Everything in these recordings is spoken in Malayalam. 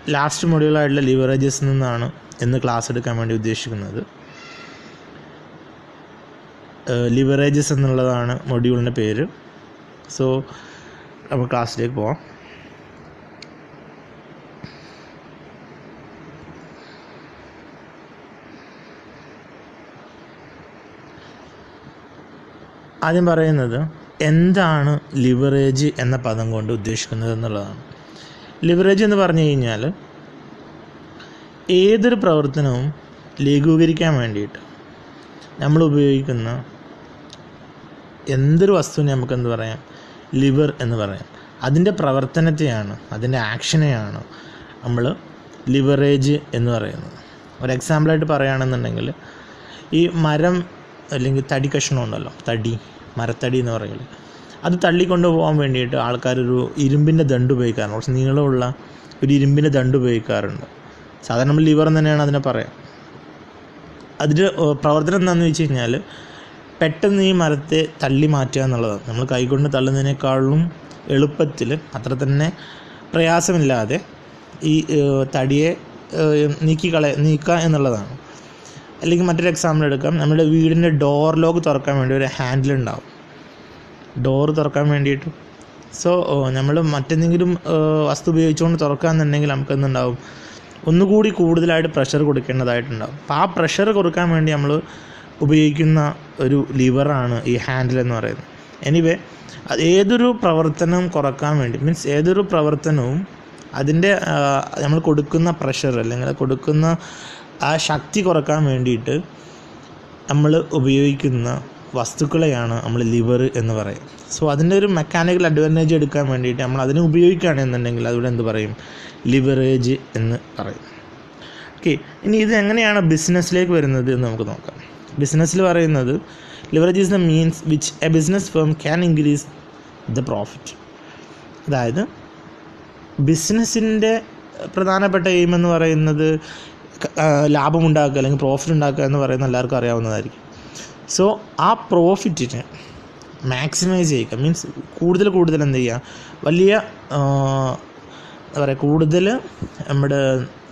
ലാസ്റ്റ് മൊഡ്യൂളായിട്ടുള്ള ലിവറേജസ് നിന്നാണ് ഇന്ന് ക്ലാസ് എടുക്കാൻ വേണ്ടി ഉദ്ദേശിക്കുന്നത് ലിവറേജസ് എന്നുള്ളതാണ് മൊഡ്യൂളിൻ്റെ പേര് സോ നമുക്ക് ക്ലാസ്സിലേക്ക് പോവാം ആദ്യം പറയുന്നത് എന്താണ് ലിവറേജ് എന്ന പദം കൊണ്ട് ഉദ്ദേശിക്കുന്നത് എന്നുള്ളതാണ് ലിവറേജ് എന്ന് പറഞ്ഞു കഴിഞ്ഞാൽ ഏതൊരു പ്രവർത്തനവും ലഘൂകരിക്കാൻ വേണ്ടിയിട്ട് നമ്മൾ ഉപയോഗിക്കുന്ന എന്തൊരു വസ്തുവിനെ നമുക്ക് എന്ത് പറയാം ലിവർ എന്ന് പറയാം അതിൻ്റെ പ്രവർത്തനത്തെയാണ് അതിൻ്റെ ആക്ഷനെയാണ് നമ്മൾ ലിവറേജ് എന്ന് പറയുന്നത് ഒരു എക്സാമ്പിളായിട്ട് പറയുകയാണെന്നുണ്ടെങ്കിൽ ഈ മരം അല്ലെങ്കിൽ തടി കഷ്ണം ഉണ്ടല്ലോ തടി മരത്തടി എന്ന് പറയുന്നത് അത് തള്ളിക്കൊണ്ട് പോകാൻ വേണ്ടിയിട്ട് ആൾക്കാരൊരു ഇരുമ്പിൻ്റെ ദണ്ട് ഉപയോഗിക്കാറുണ്ട് കുറച്ച് നീളമുള്ള ഒരു ഇരുമ്പിൻ്റെ ദണ്ട് ഉപയോഗിക്കാറുണ്ട് സാധാരണ നമ്മൾ ലിവർ എന്ന് തന്നെയാണ് അതിനെ പറയാം അതിൻ്റെ പ്രവർത്തനം എന്താണെന്ന് വെച്ച് കഴിഞ്ഞാൽ പെട്ടെന്ന് ഈ മരത്തെ തള്ളി മാറ്റുക എന്നുള്ളതാണ് നമ്മൾ കൈകൊണ്ട് തള്ളുന്നതിനേക്കാളും എളുപ്പത്തിൽ അത്ര തന്നെ പ്രയാസമില്ലാതെ ഈ ഏഹ്, തടിയെ ഏഹ്, നീക്കിക്കള നീക്കുക എന്നുള്ളതാണ് അല്ലെങ്കിൽ മറ്റൊരു എക്സാമ്പിൾ എടുക്കാം നമ്മുടെ വീടിൻ്റെ ഡോർ ലോക്ക് തുറക്കാൻ വേണ്ടി ഒരു ഹാൻഡിൽ ഉണ്ടാവും ഡോർ തുറക്കാൻ വേണ്ടിയിട്ട് സോ നമ്മൾ മറ്റെന്തെങ്കിലും ഏഹ്, വസ്തു ഉപയോഗിച്ചുകൊണ്ട് തുറക്കാന്നുണ്ടെങ്കിൽ നമുക്ക് എന്തുണ്ടാവും ഒന്നുകൂടി കൂടുതലായിട്ട് പ്രഷർ കൊടുക്കേണ്ടതായിട്ടുണ്ടാവും അപ്പോൾ ആ പ്രഷർ കൊടുക്കാൻ വേണ്ടി നമ്മൾ ഉപയോഗിക്കുന്ന ഒരു ലിവറാണ് ഈ ഹാൻഡിൽ എന്ന് പറയുന്നത് എനിവേ അത് ഏതൊരു പ്രവർത്തനം കുറക്കാൻ വേണ്ടി മീൻസ് ഏതൊരു പ്രവർത്തനവും അതിൻ്റെ നമ്മൾ കൊടുക്കുന്ന പ്രഷർ അല്ലെങ്കിൽ കൊടുക്കുന്ന ആ ശക്തി കുറക്കാൻ വേണ്ടിയിട്ട് നമ്മൾ ഉപയോഗിക്കുന്ന വസ്തുക്കളെയാണ് നമ്മൾ ലിവർ എന്ന് പറയും സോ അതിൻ്റെ ഒരു മെക്കാനിക്കൽ അഡ്വാൻറ്റേജ് എടുക്കാൻ വേണ്ടിയിട്ട് നമ്മൾ അതിനെ ഉപയോഗിക്കുകയാണെന്നുണ്ടെങ്കിൽ അതിവിടെ എന്ത് പറയും ലിവറേജ് എന്ന് പറയും ഓക്കെ ഇനി ഇത് എങ്ങനെയാണ് ബിസിനസ്സിലേക്ക് വരുന്നത് എന്ന് നമുക്ക് നോക്കാം ബിസിനസ്സിൽ പറയുന്നത് leverage is the means which a business firm can increase the profit അതായത് ബിസിനസ്സിൻ്റെ പ്രധാനപ്പെട്ട എയിം എന്ന് പറയുന്നത് ക- ആ, ലാഭമുണ്ടാക്കുക അല്ലെങ്കിൽ പ്രോഫിറ്റ് ഉണ്ടാക്കുക എന്ന് പറയുന്നത് എല്ലാവർക്കും അറിയാവുന്നതായിരിക്കും സോ ആ പ്രോഫിറ്റിനെ മാക്സിമൈസ് ചെയ്യുക മീൻസ് കൂടുതൽ കൂടുതൽ എന്ത് ചെയ്യുക വലിയ ആ, എന്താ പറയുക കൂടുതൽ നമ്മുടെ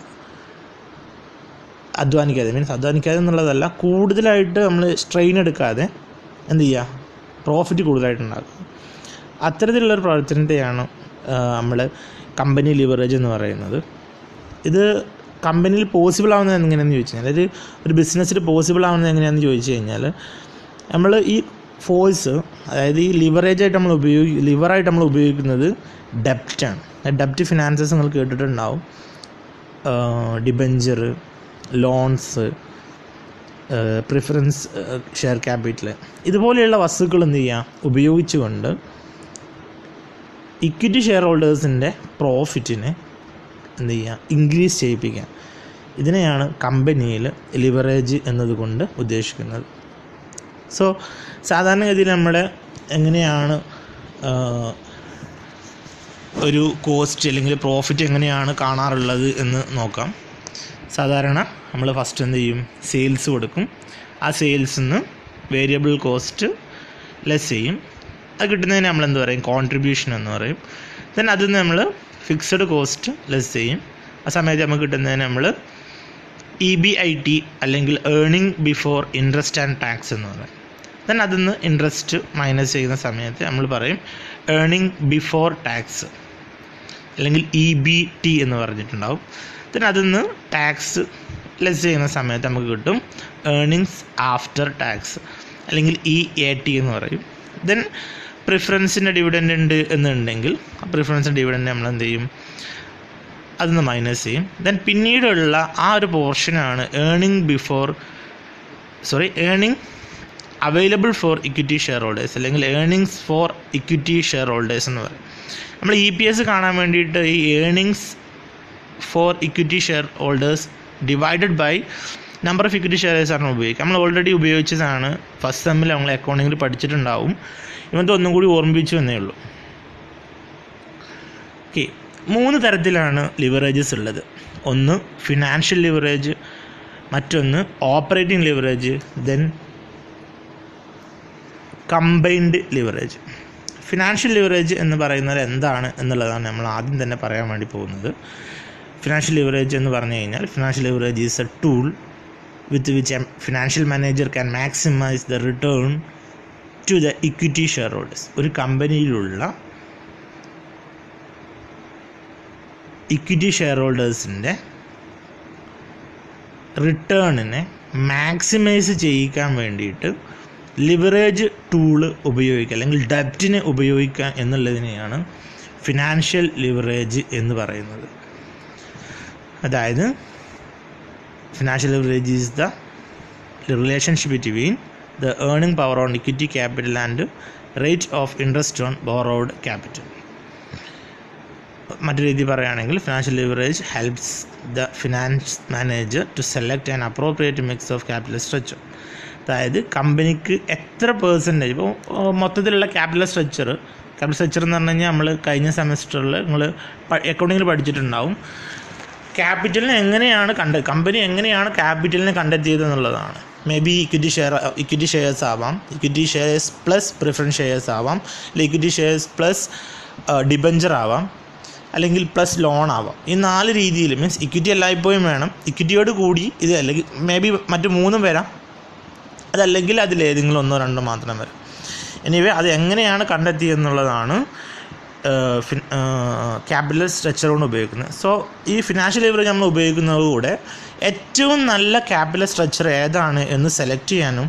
അധ്വാനിക്കാതെ മീൻസ് അധ്വാനിക്കാതെ എന്നുള്ളതല്ല കൂടുതലായിട്ട് നമ്മൾ സ്ട്രെയിൻ എടുക്കാതെ എന്ത് ചെയ്യുക പ്രോഫിറ്റ് കൂടുതലായിട്ട് ഉണ്ടാക്കുക അത്തരത്തിലുള്ളൊരു പ്രവർത്തനത്തെയാണ് നമ്മൾ കമ്പനി ലിവറേജ് എന്ന് പറയുന്നത് ഇത് കമ്പനിയിൽ പോസിബിൾ ആവുന്നത് എങ്ങനെയാണെന്ന് ചോദിച്ചു കഴിഞ്ഞാൽ ഒരു ഒരു ബിസിനസ്സിൽ പോസിബിൾ ആവുന്നത് എങ്ങനെയാണെന്ന് ചോദിച്ചു കഴിഞ്ഞാൽ നമ്മൾ ഈ ഫോഴ്സ് അതായത് ഈ ലിവറേജ് ആയിട്ട് നമ്മൾ ഉപയോഗി ലിവറായിട്ട് നമ്മൾ ഉപയോഗിക്കുന്നത് ഡെപ്റ്റാണ് ഡെപ്റ്റ് ഫിനാൻസസ് നിങ്ങൾ കേട്ടിട്ടുണ്ടാവും debenture loans preference share capital ഇതുപോലെയുള്ള വസ്തുക്കൾ എന്ത് ചെയ്യുക ഉപയോഗിച്ചുകൊണ്ട് ഇക്വിറ്റി ഷെയർ ഹോൾഡേഴ്സിൻ്റെ പ്രോഫിറ്റിനെ എന്ത് ചെയ്യുക ഇൻക്രീസ് ചെയ്യിപ്പിക്കുക ഇതിനെയാണ് കമ്പനിയിൽ ലിവറേജ് എന്നതുകൊണ്ട് ഉദ്ദേശിക്കുന്നത് സോ സാധാരണഗതിയിൽ നമ്മൾ എങ്ങനെയാണ് ആ, ഒരു കോസ്റ്റ് അല്ലെങ്കിൽ പ്രോഫിറ്റ് എങ്ങനെയാണ് കാണാറുള്ളത് എന്ന് നോക്കാം സാധാരണ നമ്മൾ ഫസ്റ്റ് എന്ത് ചെയ്യും സെയിൽസ് കൊടുക്കും ആ സെയിൽസിൽ നിന്ന് വേരിയബിൾ കോസ്റ്റ് ലെസ് ചെയ്യും അത് കിട്ടുന്നതിന് നമ്മൾ എന്ത് പറയും കോൺട്രിബ്യൂഷൻ എന്ന് പറയും ദെൻ അതിൽ നിന്ന് നമ്മൾ ഫിക്സഡ് കോസ്റ്റ് ലെസ് ചെയ്യും ആ സമയത്ത് നമുക്ക് കിട്ടുന്നതിന് നമ്മൾ ഇ ബി ഐ ടി അല്ലെങ്കിൽ earning before interest and tax എന്ന് പറയും ദെൻ അതിൽ നിന്ന് ഇൻട്രസ്റ്റ് മൈനസ് ചെയ്യുന്ന സമയത്ത് നമ്മൾ പറയും ഏർണിംഗ് ബിഫോർ ടാക്സ് അല്ലെങ്കിൽ ഇ ബി ടി എന്ന് പറഞ്ഞിട്ടുണ്ടാവും ദെൻ അതിൽ നിന്ന് ടാക്സ് ലെസ് ചെയ്യുന്ന സമയത്ത് നമുക്ക് കിട്ടും ഏർണിങ്സ് ആഫ്റ്റർ ടാക്സ് അല്ലെങ്കിൽ ഇ എ ടി എന്ന് പറയും ദെൻ പ്രിഫറൻസിൻ്റെ ഡിവിഡൻഡ് ഉണ്ട് എന്നുണ്ടെങ്കിൽ ആ പ്രിഫറൻസിൻ്റെ ഡിവിഡൻഡ് നമ്മൾ എന്ത് ചെയ്യും അതൊന്ന് മൈനസ് ചെയ്യും ദെൻ പിന്നീടുള്ള ആ ഒരു പോർഷനാണ് earning before sorry earning available for equity share holders അല്ലെങ്കിൽ earnings for equity share holders എന്ന് പറയും നമ്മൾ ഇ പി എസ് കാണാൻ വേണ്ടിയിട്ട് ഈ earnings for equity share holders divided by number of equity shares ആണ് ഉപയോഗിക്കുക നമ്മൾ ഓൾറെഡി ഉപയോഗിച്ചതാണ് ഫസ്റ്റ് സെമ്മിൽ നമ്മൾ അക്കൗണ്ടിങ്ങിൽ പഠിച്ചിട്ടുണ്ടാവും ഇവന്ത് ഒന്നും കൂടി ഓർമ്മിപ്പിച്ചു എന്നേ ഉള്ളൂ ഓക്കെ മൂന്ന് തരത്തിലാണ് ലിവറേജസ് ഉള്ളത് ഒന്ന് ഫിനാൻഷ്യൽ ലിവറേജ് മറ്റൊന്ന് operating leverage then combined leverage financial leverage എന്ന് പറയുന്നത് എന്താണ് എന്നുള്ളതാണ് നമ്മൾ ആദ്യം തന്നെ പറയാൻ വേണ്ടി പോകുന്നത് ഫിനാൻഷ്യൽ ലിവറേജ് എന്ന് പറഞ്ഞു കഴിഞ്ഞാൽ financial leverage is a tool with which a financial manager can maximise the return to the equity share holders ഒരു കമ്പനിയിലുള്ള ഇക്വിറ്റി ഷെയർ ഹോൾഡേഴ്സിൻ്റെ റിട്ടേണിനെ മാക്സിമൈസ് ചെയ്യിക്കാൻ വേണ്ടിയിട്ട് ലിവറേജ് ടൂള് ഉപയോഗിക്കുക അല്ലെങ്കിൽ ഡെപ്റ്റിനെ ഉപയോഗിക്കുക എന്നുള്ളതിനെയാണ് ഫിനാൻഷ്യൽ ലിവറേജ് എന്ന് പറയുന്നത് അതായത് financial leverage is the relationship between the earning power on equity capital and rate of interest on borrowed capital മറ്റു രീതി പറയുകയാണെങ്കിൽ financial leverage helps the finance manager to select an appropriate mix of capital structure അതായത് കമ്പനിക്ക് എത്ര പേഴ്സൻറ്റേജ് ഇപ്പോൾ മൊത്തത്തിലുള്ള ക്യാപിറ്റൽ സ്ട്രക്ചർ ക്യാപിറ്റൽ സ്ട്രക്ചർ എന്ന് പറഞ്ഞു കഴിഞ്ഞാൽ നമ്മൾ കഴിഞ്ഞ സെമസ്റ്ററിൽ നിങ്ങൾ അക്കൗണ്ടിങ്ങിൽ പഠിച്ചിട്ടുണ്ടാവും ക്യാപിറ്റലിനെ എങ്ങനെയാണ് കണ്ട കമ്പനി എങ്ങനെയാണ് ക്യാപിറ്റലിനെ കണ്ടെത്തിയത് എന്നുള്ളതാണ് may be equity share equity shares ആവാം equity shares plus preference shares ആവാം അല്ലെങ്കിൽ ഇക്വിറ്റി ഷെയർസ് പ്ലസ് ഡിബഞ്ചർ ആവാം അല്ലെങ്കിൽ പ്ലസ് ലോൺ ആവാം ഈ നാല് രീതിയിൽ മീൻസ് ഇക്വിറ്റി എല്ലായ്പ്പോഴും വേണം ഇക്വിറ്റിയോട് കൂടി ഇത് അല്ലെങ്കിൽ മേ ബി മറ്റു മൂന്നും വരാം അതല്ലെങ്കിൽ അതിലേതെങ്കിലും ഒന്നോ രണ്ടോ മാത്രം വരും എനിവേ അത് എങ്ങനെയാണ് കണ്ടെത്തിയെന്നുള്ളതാണ് ക്യാപിറ്റൽ സ്ട്രക്ചർ കൊണ്ട് ഉപയോഗിക്കുന്നത് സോ ഈ ഫിനാൻഷ്യൽ ലിവറേജ് നമ്മൾ ഉപയോഗിക്കുന്നതോടുകൂടെ ഏറ്റവും നല്ല ക്യാപിറ്റൽ സ്ട്രക്ചർ ഏതാണ് എന്ന് സെലക്ട് ചെയ്യാനും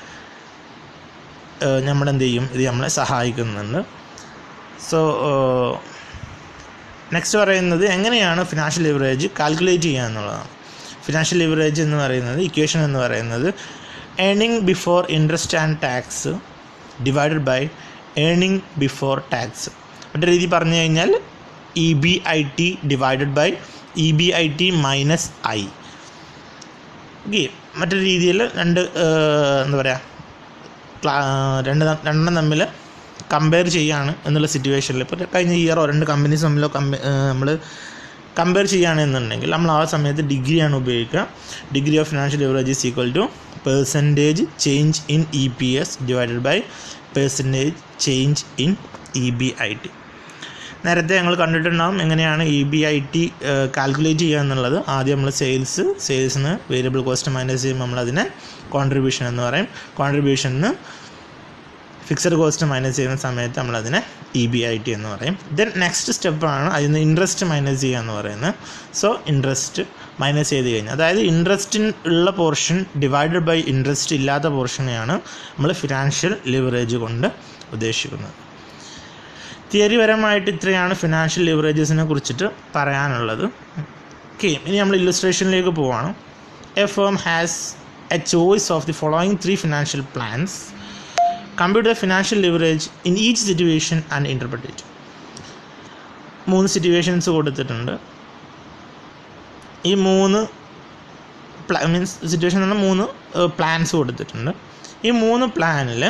നമ്മളെന്ത് ചെയ്യും ഇത് നമ്മളെ സഹായിക്കുന്നുണ്ട് സോ നെക്സ്റ്റ് പറയുന്നത് എങ്ങനെയാണ് ഫിനാൻഷ്യൽ ലിവറേജ് കാൽക്കുലേറ്റ് ചെയ്യുക എന്നുള്ളതാണ് ഫിനാൻഷ്യൽ ലിവറേജ് എന്ന് പറയുന്നത് ഇക്വേഷൻ എന്ന് പറയുന്നത് earning before interest and tax divided by earning before tax മറ്റൊരു രീതി പറഞ്ഞു കഴിഞ്ഞാൽ E B I T divided by E B I T minus I okay മറ്റൊരു രീതിയിൽ രണ്ട് എന്താ പറയുക രണ്ട് രണ്ടെണ്ണം തമ്മിൽ കമ്പയർ ചെയ്യാണ് എന്നുള്ള സിറ്റുവേഷനിൽ ഇപ്പോൾ കഴിഞ്ഞ ഇയറോ രണ്ട് കമ്പനീസ് തമ്മിലോ കമ്പ നമ്മൾ കമ്പയർ ചെയ്യുകയാണെന്നുണ്ടെങ്കിൽ നമ്മൾ ആ സമയത്ത് ഡിഗ്രിയാണ് ഉപയോഗിക്കുക degree of financial leverage is equal to percentage change in E P S divided by percentage change in E B I T നേരത്തെ ഞങ്ങൾ കണ്ടിട്ടുണ്ടാകും എങ്ങനെയാണ് E B I T calculate ചെയ്യുക എന്നുള്ളത് ആദ്യം നമ്മൾ സെയിൽസ് സെയിൽസിന് വേരിയബിൾ കോസ്റ്റ് മൈനസ് ചെയ്യുമ്പോൾ നമ്മളതിനെ കോൺട്രിബ്യൂഷൻ എന്ന് പറയും കോൺട്രിബ്യൂഷന് ഫിക്സഡ് കോസ്റ്റ് മൈനസ് ചെയ്യുന്ന സമയത്ത് നമ്മളതിനെ ഇ ബി ഐ ടി എന്ന് പറയും ദെൻ നെക്സ്റ്റ് സ്റ്റെപ്പാണ് അതിൽ നിന്ന് ഇൻട്രസ്റ്റ് മൈനസ് ചെയ്യുക എന്ന് പറയുന്നത് സോ ഇൻട്രസ്റ്റ് മൈനസ് ചെയ്ത് കഴിഞ്ഞാൽ അതായത് ഇൻട്രസ്റ്റിൻ ഉള്ള പോർഷൻ ഡിവൈഡഡ് ബൈ ഇൻട്രസ്റ്റ് ഇല്ലാത്ത പോർഷനെയാണ് നമ്മൾ ഫിനാൻഷ്യൽ ലിവറേജ് കൊണ്ട് ഉദ്ദേശിക്കുന്നത് തിയറിപരമായിട്ട് ഇത്രയാണ് ഫിനാൻഷ്യൽ ലിവറേജസിനെ കുറിച്ചിട്ട് പറയാനുള്ളത് ഓക്കെ ഇനി നമ്മൾ ഇല്ലസ്ട്രേഷനിലേക്ക് പോവാണ് a firm has a choice of the following three financial plans compute the financial leverage in each situation and interpret മൂന്ന് സിറ്റുവേഷൻസ് കൊടുത്തിട്ടുണ്ട് ഈ മൂന്ന് മീൻസ് സിറ്റുവേഷൻ എന്ന് പറഞ്ഞാൽ മൂന്ന് പ്ലാൻസ് കൊടുത്തിട്ടുണ്ട് ഈ മൂന്ന് പ്ലാനിൽ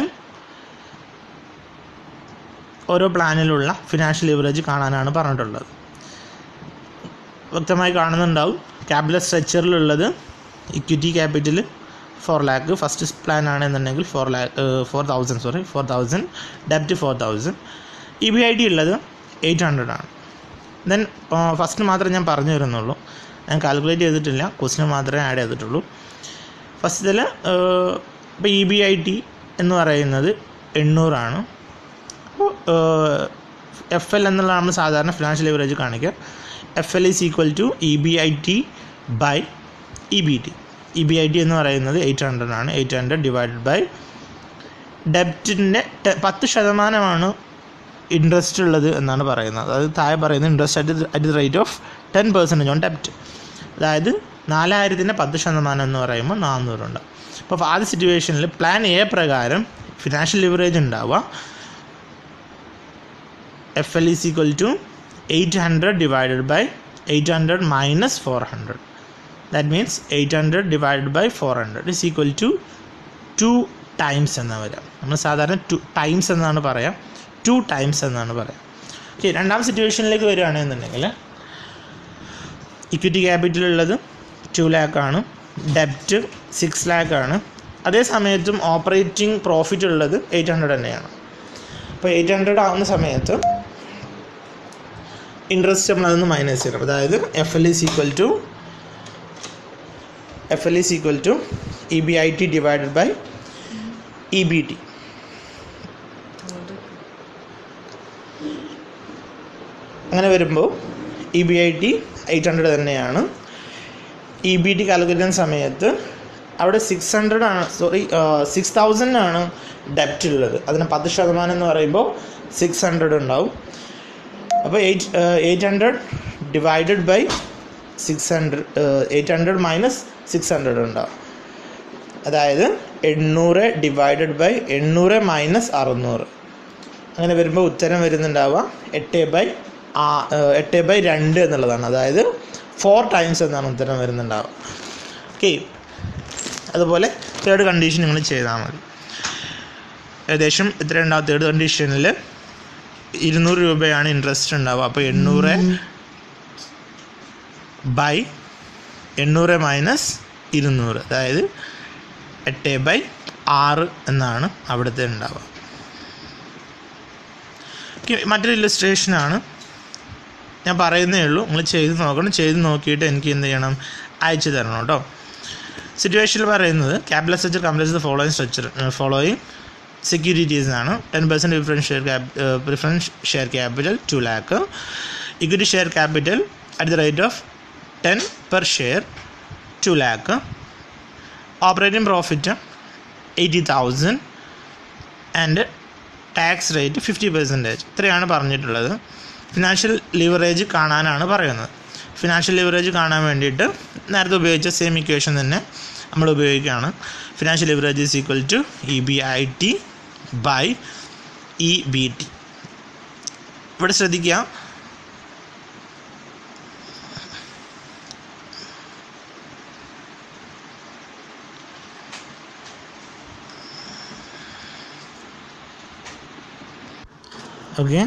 ഓരോ പ്ലാനിലുള്ള ഫിനാൻഷ്യൽ ലിവറേജ് കാണാനാണ് പറഞ്ഞിട്ടുള്ളത് വ്യക്തമായി കാണുന്നുണ്ടാവും ക്യാപിറ്റൽ സ്ട്രക്ചറിലുള്ളത് equity capital four lakh first plan ആണെന്നുണ്ടെങ്കിൽ four lakh four thousand sorry four thousand ഡെപ്റ്റ് four thousand E B I D ഉള്ളത് എയ്റ്റ് ഹൺഡ്രഡ് ആണ് ദെൻ ഫസ്റ്റ് മാത്രമേ ഞാൻ പറഞ്ഞു തരുന്നുള്ളൂ ഞാൻ കാൽക്കുലേറ്റ് ചെയ്തിട്ടില്ല ക്വസ്റ്റിന് മാത്രമേ ആഡ് ചെയ്തിട്ടുള്ളൂ ഫസ്റ്റിൽ ഇപ്പോൾ ഇ ബി ഐ ടി എന്ന് പറയുന്നത് എണ്ണൂറാണ് അപ്പോൾ എഫ് എൽ എന്നുള്ള നമ്മൾ സാധാരണ ഫിനാൻഷ്യൽ ലിവറേജ് കാണിക്കുക F L is equal to E B I T by E B T E B I T എന്ന് പറയുന്നത് എയ്റ്റ് ഹൺഡ്രഡ് ആണ് എയ്റ്റ് ഹൺഡ്രഡ് ഡിവൈഡഡ് ബൈ ഡെപ്റ്റിൻ്റെ പത്ത് ശതമാനമാണ് ഇൻട്രസ്റ്റ് ഉള്ളത് എന്നാണ് പറയുന്നത് അതായത് താഴെ പറയുന്നത് interest at at the rate of ten percentage on ഡെപ്റ്റ് അതായത് നാലായിരത്തിൻ്റെ പത്ത് ശതമാനം എന്ന് പറയുമ്പോൾ നാനൂറുണ്ട് അപ്പോൾ ആദ്യ സിറ്റുവേഷനിൽ പ്ലാൻ എ പ്രകാരം ഫിനാൻഷ്യൽ ലിവറേജ് ഉണ്ടാവുക F L is equal to eight hundred divided by eight hundred minus four hundred that means eight hundred divided by four hundred is equal to two times എന്ന് വരാം നമ്മൾ സാധാരണ ടു ടൈംസ് എന്നാണ് പറയാം ടു ടൈംസ് എന്നാണ് പറയാം ഓക്കെ രണ്ടാം സിറ്റുവേഷനിലേക്ക് വരികയാണെന്നുണ്ടെങ്കിൽ ഇക്വിറ്റി ക്യാപിറ്റൽ ഉള്ളത് ടു ലാക്കാണ് ഡെപ്റ്റ് സിക്സ് ലാക്കാണ് അതേ സമയത്തും ഓപ്പറേറ്റിംഗ് പ്രോഫിറ്റ് ഉള്ളത് എയ്റ്റ് ഹൺഡ്രഡ് തന്നെയാണ് അപ്പോൾ എയ്റ്റ് ഹൺഡ്രഡ് ആവുന്ന സമയത്ത് ഇൻട്രസ്റ്റ് നമ്മൾ അതൊന്ന് മൈനസ് ചെയ്യണം അതായത് F L is equal to F L is equal to E B I T divided by E B T അങ്ങനെ വരുമ്പോൾ E B I T eight hundred തന്നെയാണ് ഇ ബി ടി കാൽക്കുലേറ്റ് ചെയ്യുന്ന സമയത്ത് അവിടെ സിക്സ് ഹൺഡ്രഡ് ആണ് സോറി സിക്സ് തൗസൻഡ് ആണ് ഡെപ്റ്റ് ഉള്ളത് അതിന് പത്ത് ശതമാനം എന്ന് പറയുമ്പോൾ സിക്സ് ഹൺഡ്രഡ് ഉണ്ടാവും അപ്പോൾ eight eight hundred divided by six hundred eight hundred minus six hundred ഉണ്ടാവും അതായത് എണ്ണൂറ് ഡിവൈഡഡ് ബൈ എണ്ണൂറ് മൈനസ് അറുന്നൂറ് അങ്ങനെ വരുമ്പോൾ ഉത്തരം വരുന്നുണ്ടാവുക എട്ട് ബൈ ആ എട്ട് ബൈ രണ്ട് എന്നുള്ളതാണ് അതായത് ഫോർ ടൈംസ് എന്നാണ് ഉത്തരം വരുന്നുണ്ടാവുക ഓക്കെ അതുപോലെ തേർഡ് കണ്ടീഷൻ നിങ്ങൾ ചെയ്താൽ മതി ഏകദേശം എത്ര ഉണ്ടാവും തേർഡ് കണ്ടീഷനിൽ ഇരുന്നൂറ് രൂപയാണ് ഇൻട്രസ്റ്റ് ഉണ്ടാവുക അപ്പോൾ എണ്ണൂറ് ബൈ എണ്ണൂറ് മൈനസ് ഇരുന്നൂറ് അതായത് എട്ട് ബൈ ആറ് എന്നാണ് അവിടുത്തെ ഉണ്ടാവുക ഓക്കെ മറ്റൊരു ഇല്ലസ്ട്രേഷനാണ് ഞാൻ പറയുന്നേ ഉള്ളൂ നിങ്ങൾ ചെയ്ത് നോക്കണം ചെയ്ത് നോക്കിയിട്ട് എനിക്ക് എന്ത് ചെയ്യണം അയച്ചു തരണം കേട്ടോ സിറ്റുവേഷനിൽ പറയുന്നത് capital structure complies the following structure following securities ആണ് ten percent preference share cap preference share capital two lakh equity share capital at the rate of ten per share two lakh operating profit eighty thousand and tax rate fifty percentage ഇത്രയാണ് പറഞ്ഞിട്ടുള്ളത് ഫിനാൻഷ്യൽ ലിവറേജ് കാണാനാണ് പറയുന്നത് ഫിനാൻഷ്യൽ ലിവറേജ് കാണാൻ വേണ്ടിയിട്ട് നേരത്തെ ഉപയോഗിച്ച സെയിം ഇക്വേഷൻ തന്നെ നമ്മൾ ഉപയോഗിക്കുകയാണ് financial leverage is equal to E B I T by E B T ഇവിടെ ശ്രദ്ധിക്കുക ഓക്കെ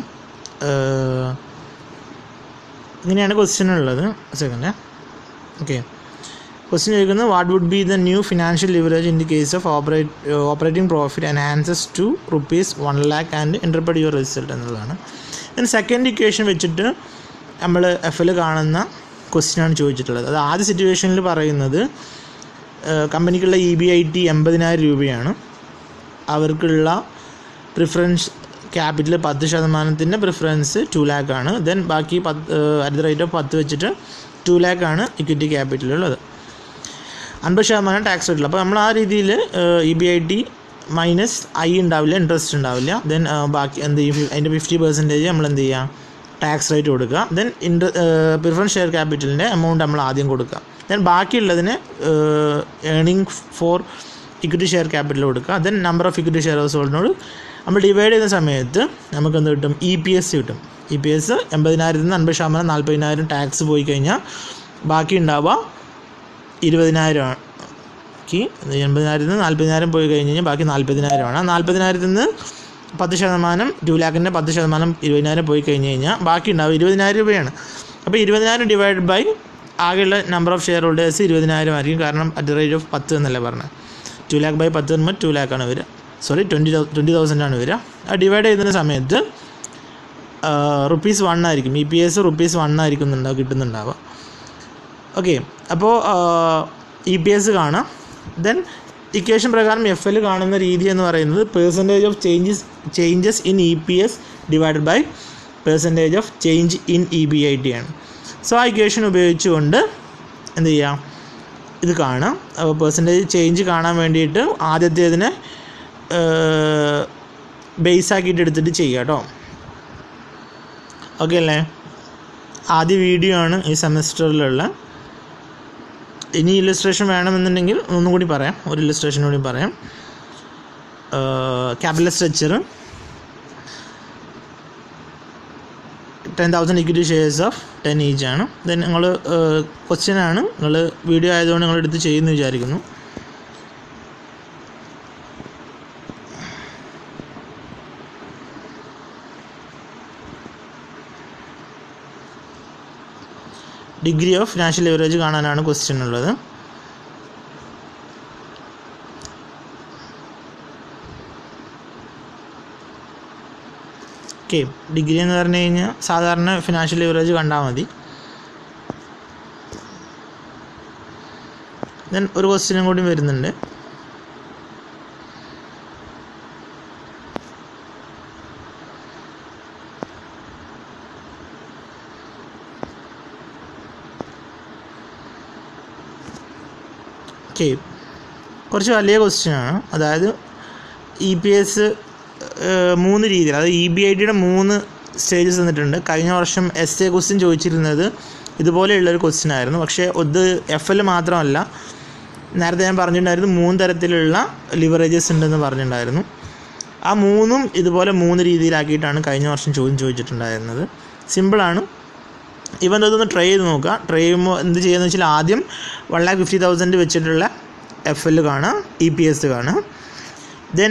ഇങ്ങനെയാണ് ക്വസ്റ്റ്യൻ ഉള്ളത് സെക്കൻഡ് ഓക്കെ ക്വസ്റ്റ്യൻ ചോദിക്കുന്നത് what would be the new financial leverage in the case of operate operating profit answers to rupees one lakh and interpret your result എന്നുള്ളതാണ് ദെൻ സെക്കൻഡ് ഇക്വേഷൻ വെച്ചിട്ട് നമ്മൾ എഫ് എൽ കാണുന്ന ക്വസ്റ്റ്യനാണ് ചോദിച്ചിട്ടുള്ളത് അത് ആദ്യ സിറ്റുവേഷനിൽ പറയുന്നത് കമ്പനിക്കുള്ള ഇ ബി ഐ ടി എൺപതിനായിരം രൂപയാണ് അവർക്കുള്ള പ്രിഫറൻസ് ക്യാപിറ്റൽ പത്ത് ശതമാനത്തിൻ്റെ പ്രിഫറൻസ് ടു ലാക്ക് ആണ് ദെൻ ബാക്കി പത്ത് അറ്റ് ദ റേറ്റ് ഓഫ് പത്ത് വെച്ചിട്ട് ടു ലാക്ക് ആണ് ഇക്വിറ്റി ക്യാപിറ്റലുള്ളത് അൻപത് ശതമാനം ടാക്സ് റേറ്റിൽ അപ്പോൾ നമ്മൾ ആ രീതിയിൽ E B I T minus I ഉണ്ടാവില്ല ഇൻട്രസ്റ്റ് ഉണ്ടാവില്ല ദെൻ ബാക്കി എന്ത് ചെയ്യും അതിൻ്റെ ഫിഫ്റ്റി പെർസെൻറ്റേജ് നമ്മൾ എന്ത് ചെയ്യുക ടാക്സ് റേറ്റ് കൊടുക്കുക ദെൻ ഇൻട്ര പ്രിഫറൻസ് ഷെയർ ക്യാപിറ്റലിൻ്റെ എമൗണ്ട് നമ്മൾ ആദ്യം കൊടുക്കുക ദെൻ ബാക്കിയുള്ളതിന് earning for equity share capital കൊടുക്കുക then number of equity share ഹോൾഡിനോട് നമ്മൾ ഡിവൈഡ് ചെയ്യുന്ന സമയത്ത് നമുക്ക് എന്ത് കിട്ടും ഇ പി എസ് കിട്ടും ഇ പി എസ് എൺപതിനായിരത്തിൽ നിന്ന് അൻപത് ശതമാനം നാൽപ്പതിനായിരം ടാക്സ് പോയി കഴിഞ്ഞാൽ ബാക്കി ഉണ്ടാവുക ഇരുപതിനായിരം ബാക്കി എൺപതിനായിരത്തിൽ നിന്ന് നാൽപ്പതിനായിരം പോയി കഴിഞ്ഞ് കഴിഞ്ഞാൽ ബാക്കി നാൽപ്പതിനായിരമാണ് ആ നാൽപ്പതിനായിരത്തിൽ നിന്ന് പത്ത് ശതമാനം ടു ലാക്കിൻ്റെ പത്ത് ശതമാനം ഇരുപതിനായിരം പോയി കഴിഞ്ഞ് കഴിഞ്ഞാൽ ബാക്കി ഉണ്ടാവും ഇരുപതിനായിരം രൂപയാണ് അപ്പോൾ ഇരുപതിനായിരം ഡിവൈഡ് ബൈ ആകെയുള്ള നമ്പർ ഓഫ് ഷെയർ ഹോൾഡേഴ്സ് ഇരുപതിനായിരം ആയിരിക്കും കാരണം അറ്റ് ദ റേറ്റ് ഓഫ് പത്ത് എന്നല്ലേ പറഞ്ഞത് ടു ലാക്ക് ബൈ പത്ത് വരുമ്പോൾ ടു ലാക്കാണ് വരിക സോറി ട്വൻറ്റി ട്വൻറ്റി തൗസൻഡ് ആണ് വരിക ആ ഡിവൈഡ് ചെയ്യുന്ന സമയത്ത് റുപ്പീസ് വൺ ആയിരിക്കും E P S rupees one ആയിരിക്കും ഉണ്ടാവും കിട്ടുന്നുണ്ടാവുക ഓക്കെ അപ്പോൾ ഇ പി എസ് കാണാം ദെൻ ഇക്വേഷൻ പ്രകാരം എഫ് എൽ കാണുന്ന രീതി എന്ന് പറയുന്നത് percentage of changes changes in E P S divided by percentage of change in E B I T ആണ് സോ ആ ഇക്വേഷൻ ഉപയോഗിച്ചുകൊണ്ട് എന്ത് ചെയ്യാം ഇത് കാണാം അപ്പോൾ പേഴ്സൻറ്റേജ് ചേഞ്ച് കാണാൻ വേണ്ടിയിട്ട് ആദ്യത്തേതിനെ ബേസ് ആക്കിയിട്ട് എടുത്തിട്ട് ചെയ്യാം കേട്ടോ ഓക്കെ അല്ലേ ആദ്യ വീഡിയോ ആണ് ഈ സെമസ്റ്ററിലുള്ള ഇനി ഇല്ലസ്ട്രേഷൻ വേണമെന്നുണ്ടെങ്കിൽ ഒന്നും കൂടി പറയാം ഒരു ഇല്ലസ്ട്രേഷൻ കൂടി പറയാം capital structure ten thousand equity shares of ten each ആണ് ദെൻ നിങ്ങൾ ക്വസ്റ്റ്യൻ ആണ് നിങ്ങൾ വീഡിയോ ആയതുകൊണ്ട് നിങ്ങൾ എടുത്ത് ചെയ്യുന്നു വിചാരിക്കുന്നു ഡിഗ്രി ഓഫ് ഫിനാൻഷ്യൽ ലിവറേജ് കാണാനാണ് ക്വസ്റ്റ്യൻ ഉള്ളത് ഓക്കെ ഡിഗ്രി എന്ന് പറഞ്ഞു കഴിഞ്ഞാൽ സാധാരണ ഫിനാൻഷ്യൽ ലിവറേജ് കണ്ടാൽ മതി ദെൻ ഒരു ക്വസ്റ്റ്യനും കൂടി വരുന്നുണ്ട് ഓക്കെ കുറച്ച് വലിയ ക്വസ്റ്റ്യൻ ആണ് അതായത് ഇ പി എസ് മൂന്ന് രീതിയിൽ അതായത് ഇ ബി ഐ ഡിയുടെ മൂന്ന് സ്റ്റേജസ് തന്നിട്ടുണ്ട് കഴിഞ്ഞ വർഷം എസ് എ ക്വസ്റ്റ്യൻ ചോദിച്ചിരുന്നത് ഇതുപോലെയുള്ളൊരു ക്വസ്റ്റ്യൻ ആയിരുന്നു പക്ഷേ ഇത് എഫ് എൽ മാത്രമല്ല നേരത്തെ ഞാൻ പറഞ്ഞിട്ടുണ്ടായിരുന്നു മൂന്ന് തരത്തിലുള്ള ലിവറേജസ് ഉണ്ടെന്ന് പറഞ്ഞിട്ടുണ്ടായിരുന്നു ആ മൂന്നും ഇതുപോലെ മൂന്ന് രീതിയിലാക്കിയിട്ടാണ് കഴിഞ്ഞ വർഷം ചോദ്യം ചോദിച്ചിട്ടുണ്ടായിരുന്നത് സിമ്പിളാണ് ഇവൻ ഇതൊന്ന് ട്രൈ ചെയ്ത് നോക്കുക ട്രൈ ചെയ്യുമ്പോൾ എന്ത് ചെയ്യുന്നത് വെച്ചാൽ ആദ്യം വൺ ലാക്ക് ഫിഫ്റ്റി തൗസൻഡ് വെച്ചിട്ടുള്ള എഫ് എൽ കാണാം ഇ പി എസ് കാണാം then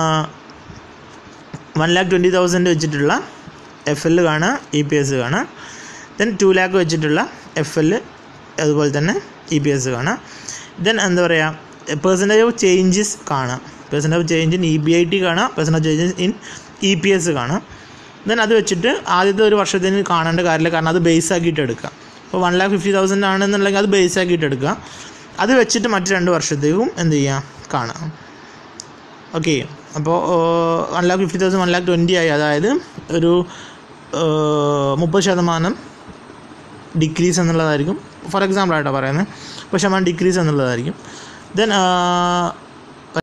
one lakh twenty thousand വെച്ചിട്ടുള്ള എഫ് എൽ കാണാം ഇ പി എസ് കാണാം ദെൻ ടു ലാക്ക് വെച്ചിട്ടുള്ള എഫ് എൽ അതുപോലെ തന്നെ ഇ പി എസ് കാണാം ദെൻ എന്താ പറയുക പെർസെൻറ്റേജ് ഓഫ് ചേഞ്ചസ് കാണാം percentage of change in E B I T കാണാം percentage of changes in E P S കാണാം ദെൻ അത് വെച്ചിട്ട് ആദ്യത്തെ ഒരു വർഷത്തിന് കാണേണ്ട കാര്യമില്ല കാരണം അത് ബേസ് ആക്കിയിട്ട് എടുക്കാം ഇപ്പോൾ വൺ ലാക്ക് ഫിഫ്റ്റി തൗസൻഡ് ആണെന്നുണ്ടെങ്കിൽ അത് ബേസ് ആക്കിയിട്ട് എടുക്കുക അത് വെച്ചിട്ട് മറ്റ് രണ്ട് വർഷത്തേക്കും എന്ത് ചെയ്യാം കാണാം ഓക്കെ അപ്പോൾ one lakh fifty thousand one lakh twenty ആയി അതായത് ഒരു മുപ്പത് ശതമാനം ഡിക്രീസ് എന്നുള്ളതായിരിക്കും ഫോർ എക്സാമ്പിൾ ആയിട്ടോ പറയുന്നത് മുപ്പത് ശതമാനം ഡിക്രീസ് എന്നുള്ളതായിരിക്കും ദെൻ